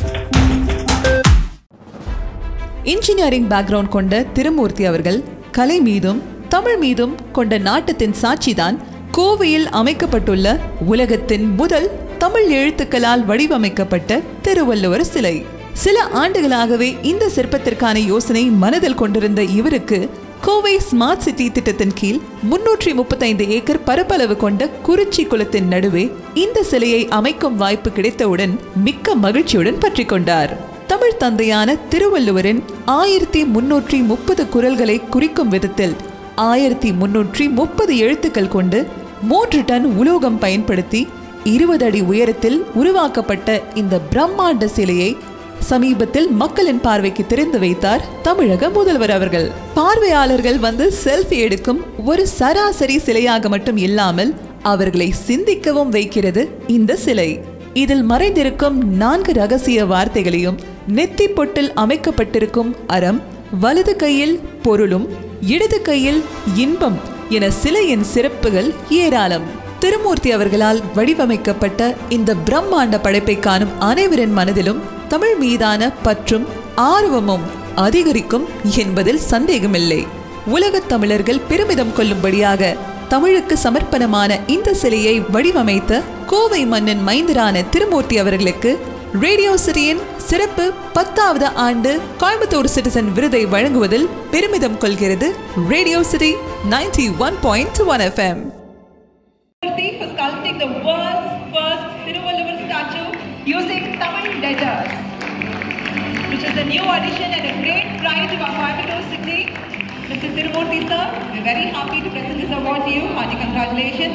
Engineering background கொண்ட திருமூர்த்தி அவர்கள் கலை மீதும் தமிழ் மீதும் கொண்ட நாட்டத்தின் சாட்சிதான் கோவையில் அமைக்கப்பட்டுள்ள உலகத்தின் முதல் தமிழ் எழுத்துக்களால் வடிவமைக்கப்பட்ட திருவள்ளுவர் சிலை சில ஆண்டுகளாகவே இந்த சிற்பத்திற்கான யோசனை மனதில் கொண்டிருந்த இவருக்கு கோவை ஸ்மார்ட் சிட்டி திட்டத்தின் கீழ் முன்னூற்றி முப்பத்தைந்து ஏக்கர் பரப்பளவு கொண்ட குறிச்சி குளத்தின் நடுவே இந்த சிலையை அமைக்கும் வாய்ப்பு கிடைத்தவுடன் மிக்க மகிழ்ச்சியுடன் பற்றி கொண்டார் தமிழ் தந்தையான திருவள்ளுவரின் ஆயிரத்தி முன்னூற்றி முப்பது குரல்களை குறிக்கும் விதத்தில் ஆயிரத்தி முன்னூற்றி முப்பது எழுத்துக்கள் கொண்டு மூன்று டன் உலோகம் பயன்படுத்தி இருபது அடி உயரத்தில் உருவாக்கப்பட்ட இந்த பிரம்மாண்ட சிலையை சமீபத்தில் மக்களின் பார்வைக்கு திறந்து வைத்தார் தமிழக முதல்வர் அவர்கள் பார்வையாளர்கள் வந்து செல்ஃபி எடுக்கும் ஒரு சராசரி சிலையாக மட்டும் இல்லாமல் அவர்களை சிந்திக்கவும் வைக்கிறது இந்த சிலை இதில் மறைந்திருக்கும் நான்கு ரகசிய வார்த்தைகளையும் நெத்தி பொட்டில் அமைக்கப்பட்டிருக்கும் அறம் வலது கையில் பொருளும் இடது கையில் இன்பம் என சிலையின் சிறப்புகள் ஏராளம் திருமூர்த்தி அவர்களால் வடிவமைக்கப்பட்ட இந்த பிரம்மாண்ட படைப்பை காணும் அனைவரின் மனதிலும் தமிழ் மீதான பற்றும் ஆர்வமும் அதிகரிக்கும் என்பதில் சந்தேகமில்லை உலகத் தமிழர்கள் பெருமிதம் கொள்ளும்படியாக தமிழுக்கு சமர்ப்பணமான இந்த சிலையை வடிவமைத்த கோவை மன்னன் மைந்தரான திருமூர்த்தி அவர்களுக்கு ரேடியோ சிட்டியின் சிறப்பு பத்தாவது ஆண்டு கோயம்புத்தூர் சிட்டிசன் விருதை வழங்குவதில் பெருமிதம் கொள்கிறது radio city ninety one point one FM Murthy for sculpting the world's first Tiruvalluvar statue using Tamil letters, which is a new addition and a great pride to our Coimbatore city. Mr. Tirumurthy sir, we're very happy to present this award to you. Hearty congratulations.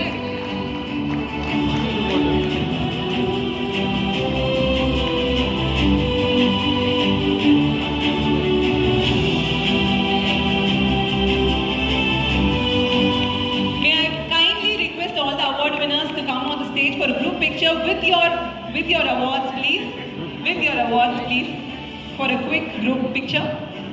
May I kindly request all the award winners to come on the stage for a group picture with your with your awards, please. With your awards, please. For a quick group picture.